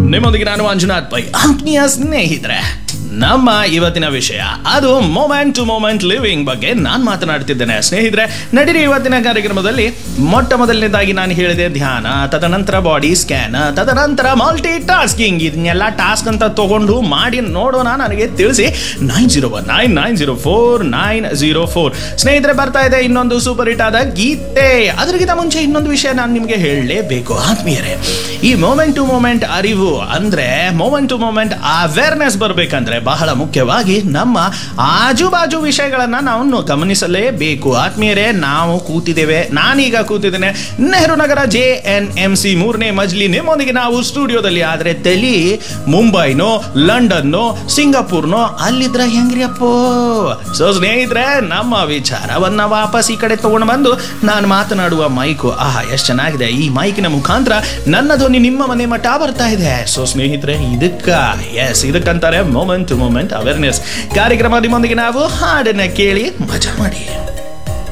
ನಿಮ್ಮೊಂದಿಗೆ ನಾನು ಮಂಜುನಾಥ್ ಪೈ ಆತ್ಮೀಯ ಸ್ನೇಹಿತರೆ ನಮ್ಮ ಇವತ್ತಿನ ವಿಷಯ ಅದು ಮೊಮೆಂಟ್ ಟು ಮೊಮೆಂಟ್ ಲಿವಿಂಗ್ ಬಗ್ಗೆ ನಾನು ಮಾತನಾಡ್ತಿದ್ದೇನೆ ಸ್ನೇಹಿತರೆ ನಡೀರಿ ಇವತ್ತಿನ ಕಾರ್ಯಕ್ರಮದಲ್ಲಿ ಮೊಟ್ಟ ಮೊದಲನೇದಾಗಿ ನಾನು ಹೇಳಿದೆ ಧ್ಯಾನ ತದನಂತರ ಬಾಡಿ ಸ್ಕ್ಯಾನ್ ತದನಂತರ ಮಲ್ಟಿ ಟಾಸ್ಕಿಂಗ್ ಇದನ್ನೆಲ್ಲ ಟಾಸ್ಕ್ ಅಂತ ತಗೊಂಡು ಮಾಡಿ ನೋಡೋಣ ನನಗೆ ತಿಳಿಸಿ nine zero one nine nine zero four nine zero four ಸ್ನೇಹಿತರೆ ಬರ್ತಾ ಇದೆ ಇನ್ನೊಂದು ಸೂಪರ್ ಹಿಟ್ ಆದ ಗೀತೆ ಅದರಿಗಿಂತ ಮುಂಚೆ ಇನ್ನೊಂದು ವಿಷಯ ನಾನು ನಿಮಗೆ ಹೇಳಲೇಬೇಕು ಆತ್ಮೀಯರೇ ಈ ಮೂಮೆಂಟ್ ಟು ಮೂಮೆಂಟ್ ಅರಿವು ಅಂದ್ರೆ ಮೂಮೆಂಟ್ ಟು ಮೂಮೆಂಟ್ ಅವೇರ್ನೆಸ್ ಬರಬೇಕಂದ್ರೆ ಬಹಳ ಮುಖ್ಯವಾಗಿ ನಮ್ಮ ಆಜು ಬಾಜು ವಿಷಯಗಳನ್ನ ನಾವು ಗಮನಿಸಲೇಬೇಕು ಆತ್ಮೀಯರೇ ನಾವು ಕೂತಿದ್ದೇವೆ ನಾನೀಗ ಕೂತಿದ್ದೇನೆ Nehru Nagar J N M C ಮೂರನೇ ಮಜ್ಲಿ ನಿಮ್ಮೊಂದಿಗೆ ನಾವು ಸ್ಟುಡಿಯೋದಲ್ಲಿ ಆದ್ರೆ ತಲಿ ಮುಂಬೈನೋ ಲಂಡನ್ನೋ ಸಿಂಗಾಪುರ್ನೋ ಅಲ್ಲಿದ್ರ ಹೆಂಗ್ರಿ ಅಪ್ಪೋ ಸೊ ಸ್ನೇಹಿತರೆ ನಮ್ಮ ವಿಚಾರವನ್ನ ವಾಪಸ್ ಈ ಕಡೆ ತಗೊಂಡು ಬಂದು ನಾನು ಮಾತನಾಡುವ ಮೈಕು ಆಹಾ ಎಷ್ಟು ಚೆನ್ನಾಗಿದೆ ಈ ಮೈಕಿನ ಮುಖಾಂತರ ನನ್ನ ಧ್ವನಿ ನಿಮ್ಮ ಮನೆ ಮಟ್ಟ ಬರ್ತಾ ಇದೆ ಸೊ ಸ್ನೇಹಿತರೆ ಇದಕ್ಕ ಎಸ್ ಇದಕ್ಕಂತಾರೆ ಮೊಮೆಂಟ್ ಟು ಮೊಮೆಂಟ್ ಅವೇರ್ನೆಸ್ ಕಾರ್ಯಕ್ರಮ ನಿಮ್ಮೊಂದಿಗೆ ನಾವು ಹಾಡನ್ನ ಕೇಳಿ ಮಜಾ ಮಾಡಿ